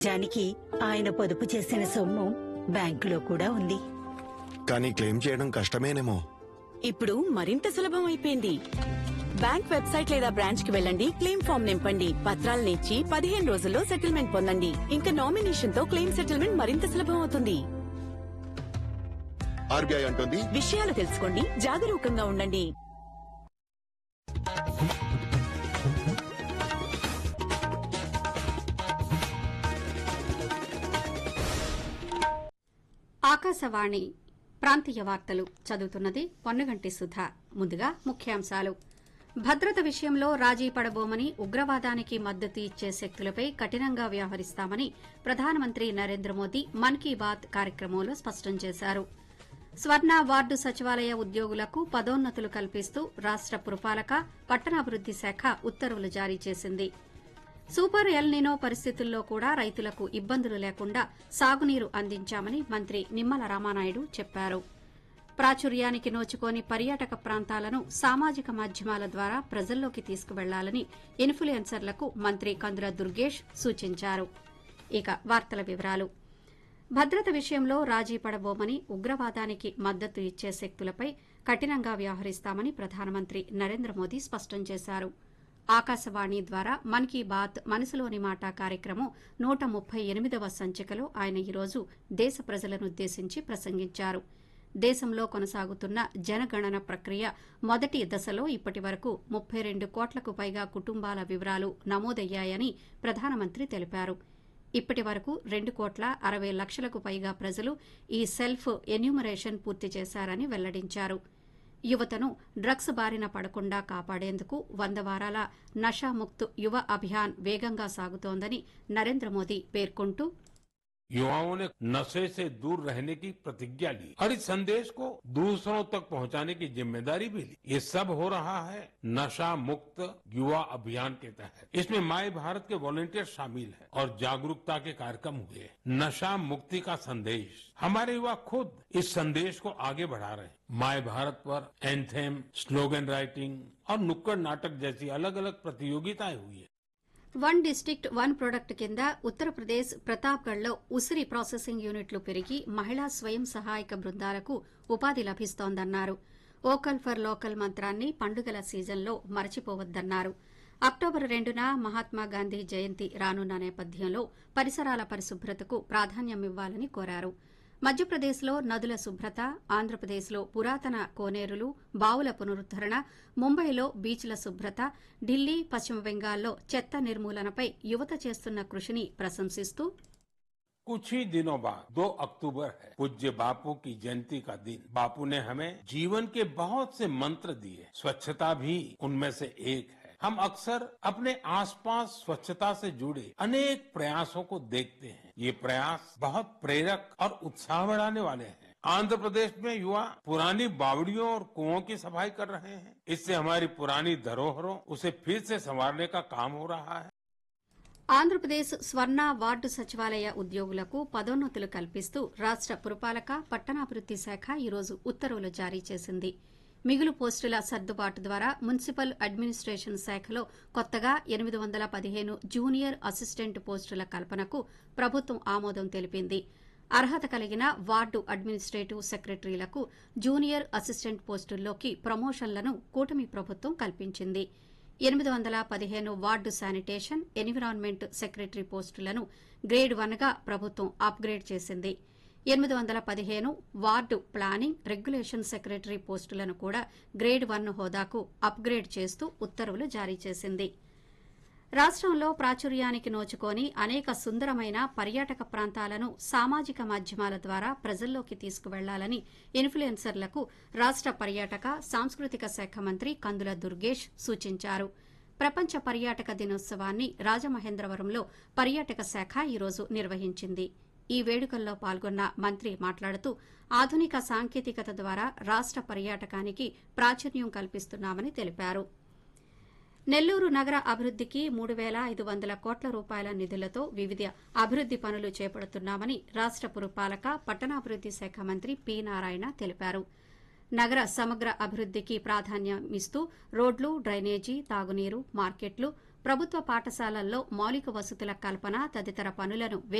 జానికి ఆయన పొదుపు చేసిన సొమ్ము బ్యాంకులో కూడా ఉంది కానీ క్లెయిమ్ చేయడం కష్టమేనేమో ఇప్పుడు మరింత సులభం అయిపోయింది బ్యాంక్ వెబ్సైట్ లేదా బ్రాంచ్ కి వెళ్ళండి క్లెయిమ్ ఫామ్ నింపండి పత్రాలను ఇచ్చి పదిహేను రోజుల్లో సెటిల్మెంట్ పొందండి ఇంకా నామినేషన్ తో క్లెయిమ్ సెటిల్మెంట్ మరింత సులభం అవుతుంది ఆర్బీఐ అంటుంది విషయాలు తెలుసుకోండి జాగరూకంగా ఉండండి ఆకాశవాణి ప్రాంతీయ వార్తలు చదువుతున్నది పొన్నగంటి సుధ ముందుగా ముఖ్యాంశాలు భద్రత విషయంలో రాజీ పడబోమని ఉగ్రవాదానికి మద్దతు ఇచ్చే శక్తులపై కఠినంగా వ్యవహరిస్తామని ప్రధానమంత్రి నరేంద్ర మోదీ మన్ కీ బాత్ కార్యక్రమంలో స్పష్టం చేశారు స్వర్ణ వార్డు సచివాలయ ఉద్యోగులకు పదోన్నతులు కల్పిస్తూ రాష్ట పురపాలక పట్టణాభివృద్ది శాఖ ఉత్తర్వులు జారీ చేసింది సూపర్ ఎల్ నినో పరిస్థితుల్లో కూడా రైతులకు ఇబ్బందులు లేకుండా సాగునీరు అందించామని మంత్రి నిమ్మల రామానాయుడు చెప్పారు ప్రాచుర్యానికి నోచుకోని పర్యాటక ప్రాంతాలను సామాజిక మాధ్యమాల ద్వారా ప్రజల్లోకి తీసుకువెళ్లాలని ఇన్ఫ్లుయెన్సర్లకు మంత్రి కందుల దుర్గేష్ సూచించారు ఇక వార్తల వివరాలు భద్రత విషయంలో రాజీ పడబోమని ఉగ్రవాదానికి మద్దతు ఇచ్చే శక్తులపై కఠినంగా వ్యవహరిస్తామని ప్రధానమంత్రి నరేంద్ర మోదీ స్పష్టం చేశారు ఆకాశవాణి ద్వారా మన్ కీ బాత్ మనసులోని మాట కార్యక్రమం నూట ముప్పై ఎనిమిదవ సంచికలో ఆయన ఈరోజు దేశ ప్రజలనుద్దేశించి ప్రసంగించారు దేశంలో కొనసాగుతున్న జనగణన ప్రక్రియ మొదటి దశలో ఇప్పటి వరకు ముప్పై రెండు కోట్లకు పైగా కుటుంబాల వివరాలు నమోదయ్యాయని ప్రధానమంత్రి తెలిపారు ఇప్పటి వరకు రెండు కోట్ల అరవై లక్షలకు పైగా ప్రజలు ఈ సెల్ఫ్ ఎన్యూమరేషన్ పూర్తి చేశారని వెల్లడించారు యువతను డ్రగ్స్ బారిన పడకుండా కాపాడేందుకు వంద వారాల నషాముక్త్ యువ అభియాన్ వేగంగా సాగుతోందని నరేంద్ర మోదీ పేర్కొంటూ युवाओं ने नशे से दूर रहने की प्रतिज्ञा ली और इस संदेश को दूसरों तक पहुंचाने की जिम्मेदारी भी ली ये सब हो रहा है नशा मुक्त युवा अभियान के तहत इसमें माई भारत के वॉलंटियर शामिल हैं और जागरूकता के कार्यक्रम हुए नशा मुक्ति का संदेश हमारे युवा खुद इस संदेश को आगे बढ़ा रहे हैं माई भारत पर एंथेम स्लोगन राइटिंग और नुक्कड़ नाटक जैसी अलग अलग प्रतियोगिताएं हुई है వన్ డిస్టిక్ట్ వన్ ప్రొడక్ట్ కింద ఉత్తరప్రదేశ్ ప్రతాప్గఢ్లో ఉసిరి ప్రాసెసింగ్ యూనిట్లు పెరిగి మహిళా స్వయం సహాయక బృందాలకు ఉపాధి లభిస్తోందన్నారు ఓకల్ ఫర్ లోకల్ మంత్రాన్ని పండుగల సీజన్లో మరచిపోవద్దన్నారు అక్టోబర్ రెండున మహాత్మా గాంధీ జయంతి రానున్న నేపథ్యంలో పరిసరాల పరిశుభ్రతకు ప్రాధాన్యమివ్వాలని కోరారు మధ్యప్రదేశ్లో నదుల శుభ్రత ఆంధ్రప్రదేశ్లో పురాతన కోనేరులు బావుల పునరుద్దరణ ముంబైలో బీచ్ల శుభ్రత ఢిల్లీ పశ్చిమ బెంగాల్లో చెత్త నిర్మూలనపై యువత చేస్తున్న కృషిని ప్రశంసిస్తూ कुछ ही दिनों बाद 2 अक्टूबर है पूज्य बापू की जयंती का दिन बापू ने हमें जीवन के बहुत से मंत्र दिए स्वच्छता भी उनमें से एक है हम अक्सर अपने आसपास स्वच्छता से जुड़े अनेक प्रयासों को देखते हैं ये प्रयास बहुत प्रेरक और उत्साह बढ़ाने वाले हैं आंध्र प्रदेश में युवा पुरानी बावड़ियों और कुओं की सफाई कर रहे हैं इससे हमारी पुरानी धरोहरों उसे फिर से संवारने का काम हो रहा है ఆంధ్రప్రదేశ్ స్వర్ణ వార్డు సచివాలయ ఉద్యోగులకు పదోన్నతులు కల్పిస్తూ రాష్ట పురపాలక పట్టణాభివృద్ది శాఖ ఈరోజు ఉత్తర్వులు జారీ చేసింది మిగులు పోస్టుల సర్దుబాటు ద్వారా మున్సిపల్ అడ్మినిస్టేషన్ శాఖలో కొత్తగా ఎనిమిది వందల పదిహేను జూనియర్ అసిస్టెంట్ పోస్టుల కల్పనకు ప్రభుత్వం ఆమోదం తెలిపింది అర్హత కలిగిన వార్డు అడ్మినిస్టేటివ్ సెక్రటరీలకు జూనియర్ అసిస్టెంట్ పోస్టుల్లోకి ప్రమోషన్లను కూటమి ప్రభుత్వం కల్పించింది ఎనిమిది వందల పదిహేను వార్డు శానిటేషన్ ఎన్విరాన్మెంట్ సెక్రటరీ పోస్టులను గ్రేడ్ వన్గా ప్రభుత్వం అప్గ్రేడ్ చేసింది ఎనిమిది వందల పదిహేను వార్డు ప్లానింగ్ రెగ్యులేషన్ సెక్రటరీ పోస్టులను కూడా గ్రేడ్ వన్ హోదాకు అప్గ్రేడ్ చేస్తూ ఉత్తర్వులు జారీ చేసింది రాష్ట్రంలో ప్రాచుర్యానికి నోచుకొని అనేక సుందరమైన పర్యాటక ప్రాంతాలను సామాజిక మాధ్యమాల ద్వారా ప్రజల్లోకి తీసుకువెళ్లాలని ఇన్ఫ్లుయెన్సర్లకు రాష్ట పర్యాటక సాంస్కృతిక శాఖ మంత్రి కందుల దుర్గేష్ సూచించారు ప్రపంచ పర్యాటక దినోత్సవాన్ని రాజమహేంద్రవరంలో పర్యాటక శాఖ ఈరోజు నిర్వహించింది ఈ వేడుకల్లో పాల్గొన్న మంత్రి మాట్లాడుతూ ఆధునిక సాంకేతికత ద్వారా రాష్ట పర్యాటకానికి ప్రాచుర్యం కల్పిస్తున్నామని తెలిపారు నెల్లూరు నగర అభివృద్దికి మూడు వేల ఐదు వందల కోట్ల రూపాయల నిధులతో వివిధ అభివృద్ది పనులు చేపడుతున్నామని రాష్ట పురపాలక పట్టణాభివృద్ది శాఖ మంత్రి పి నారాయణ తెలిపారు నగర సమగ్ర అభివృద్దికి ప్రాధాన్యమిస్తూ రోడ్లు డ్రైనేజీ తాగునీరు మార్కెట్లు ప్రభుత్వ పాఠశాలల్లో మౌలిక వసతుల కల్పన తదితర పనులను